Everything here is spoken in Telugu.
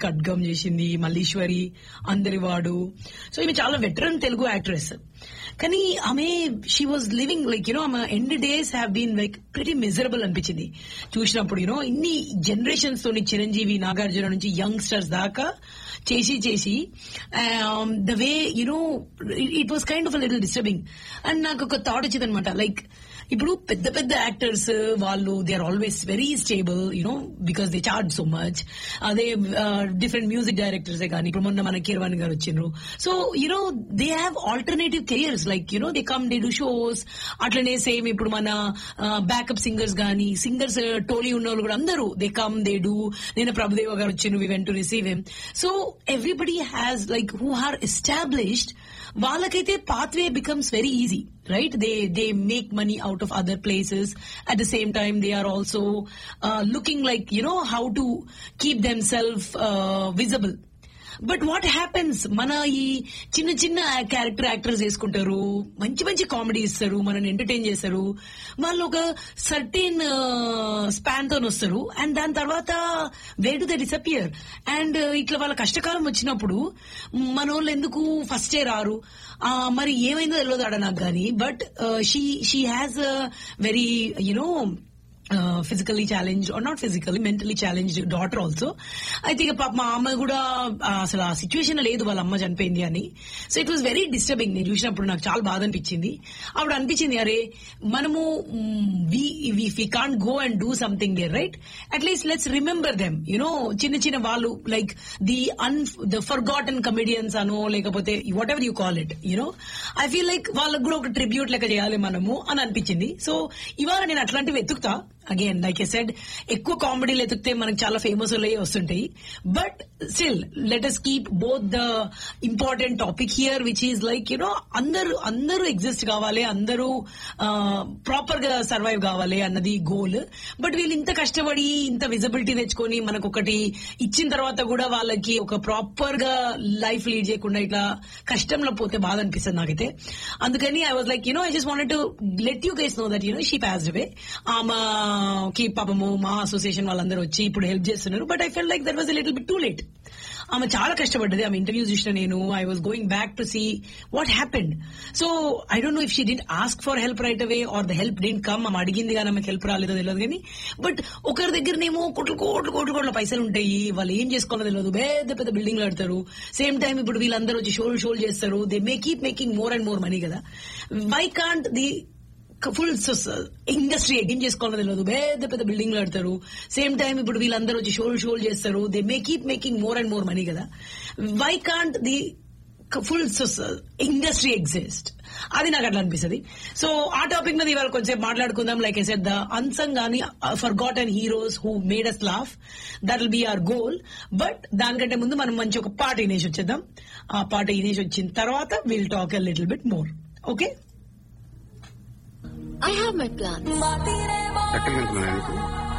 ఖడ్గం చేసింది మల్లీశ్వరి అందరివాడు సో ఈమె చాలా వెటరన్ తెలుగు యాక్ట్రెస్ కానీ ఆమె she was living like you know ఆమె end days have been like very miserable అనిపించింది చూసినప్పుడు యూనో ఇన్ని జనరేషన్స్ తోని చిరంజీవి నాగార్జున నుంచి యంగ్స్టర్స్ దాకా చేసి చేసి the way you know it was kind of little disturbing and నాకు ఒక థాట్ వచ్చింది అనమాట లైక్ ఇప్పుడు పెద్ద పెద్ద యాక్టర్స్ వాళ్ళు they are always very stable you know because they charge so much అదే డిఫరెంట్ మ్యూజిక్ డైరెక్టర్స్ కానీ ఇప్పుడు మొన్న మన కీర్వాణి గారు వచ్చిండ్రు so you know they have alternative careers like you know they come they do shows అట్లనే సేమ్ ఇప్పుడు మన బ్యాకప్ సింగర్స్ కానీ సింగర్స్ టోలీ ఉన్న వాళ్ళు కూడా అందరూ దే కమ్ దే డూ నేను ప్రభుదేవ గారు వచ్చిండ్రు we went to receive him so everybody has like who are established వాళ్ళకైతే pathway becomes very easy right they they make money out of other places at the same time they are also uh, looking like you know how to keep themselves uh, visible but what happens మన ఈ చిన్న చిన్న క్యారెక్టర్ యాక్టర్స్ చేసుకుంటారు మంచి మంచి కామెడీ ఇస్తారు మనని ఎంటర్టైన్ చేస్తారు వాళ్ళు ఒక సర్టెన్ స్పాన్ తో వస్తారు అండ్ దాని తర్వాత way to the disappear and ఇట్లా వాళ్ళ కష్టకాలం వచ్చినప్పుడు మన వాళ్ళు ఎందుకు ఫస్టే రారు ఆ, మరి ఏమైందో తెలియదు ఆడ నాకు కానీ but she she has very you know physically challenge or not physically mentally challenge daughter also అయితే ఇక పాప మా అమ్మ కూడా ఆ, అసలు ఆ సిచ్యువేషన్ లేదు వాళ్ళ అమ్మ చనిపోయింది అని so it was very disturbing నేను చూసినప్పుడు నాకు చాలా బాధ అనిపించింది అప్పుడు అనిపించింది అరే మనము we can't go and do something there right at least let's remember them you know చిన్న చిన్న వాళ్ళు like the un the forgotten comedians అనో లేకపోతే whatever you call it you know I feel like వాళ్ళకు కూడా ఒక ట్రిబ్యూట్ లెక్క చేయాలి మనము అని అనిపించింది సో ఇవాళ నేను అట్లాంటివి వెతుకుతా అగైన్ లైక్ ఎ సెడ్ ఎక్కువ కామెడీలు ఎతికితే మనకు చాలా ఫేమస్ అయ్యే వస్తుంటాయి but still let us keep both the important topic here which is like you know అందరూ అందరూ ఎగ్జిస్ట్ కావాలి అందరూ ప్రాపర్ గా సర్వైవ్ కావాలి అన్నది గోల్ బట్ వీళ్ళు ఇంత కష్టపడి ఇంత విజిబిలిటీ తెచ్చుకొని మనకు ఒకటి ఇచ్చిన తర్వాత కూడా వాళ్ళకి ఒక ప్రాపర్ గా లైఫ్ లీడ్ చేయకుండా ఇట్లా కష్టంలో పోతే బాధ అనిపిస్తుంది నాకైతే అందుకని I was like you know I just wanted to let you guys know that you know she passed away ఆమెకి పాపము మా అసోసియేషన్ వాళ్ళందరూ వచ్చి ఇప్పుడు హెల్ప్ చేస్తున్నారు but I felt like that was little bit too late ఆమె చాలా కష్టపడ్డది ఆమె ఇంటర్వ్యూ చూసిన నేను I was going back to see what happened so I don't know if she didn't ask for help right away or the help didn't come ఆమె అడిగింది కానీ ఆమెకు హెల్ప్ రాలేదో తెలియదు కానీ బట్ ఒకరి దగ్గరనేమో కోట్లు కోట్లు కోట్లు కోట్ల పైసలు ఉంటాయి వాళ్ళు ఏం చేసుకోవాలో తెలియదు పెద్ద పెద్ద బిల్డింగ్లు కడతారు సేమ్ టైం ఇప్పుడు వీళ్ళందరూ వచ్చి షోలు షోలు చేస్తారు they may keep making more and more money కదా why can't the full industry ఏం చేసుకోవాలో తెలియదు పెద్ద పెద్ద బిల్డింగ్లు కడతారు సేమ్ టైం ఇప్పుడు వీళ్ళందరూ వచ్చి షోలు షోలు చేస్తారు they may keep making more and more money కదా why can't the full industry exist అది నాకు అట్లా అనిపిస్తుంది సో ఆ టాపిక్ మీద ఇవాళ కొంచెం మాట్లాడుకుందాం like I said the unsung గానీ forgotten heroes who made us laugh that will be our goal but దానికంటే ముందు మనం మంచి ఒక పాట వినేసి వచ్చేద్దాం ఆ పాట వినేసి వచ్చిన తర్వాత will talk a little bit more okay I have my plans. ఎక్కడ వెళ్తున్నా నీకు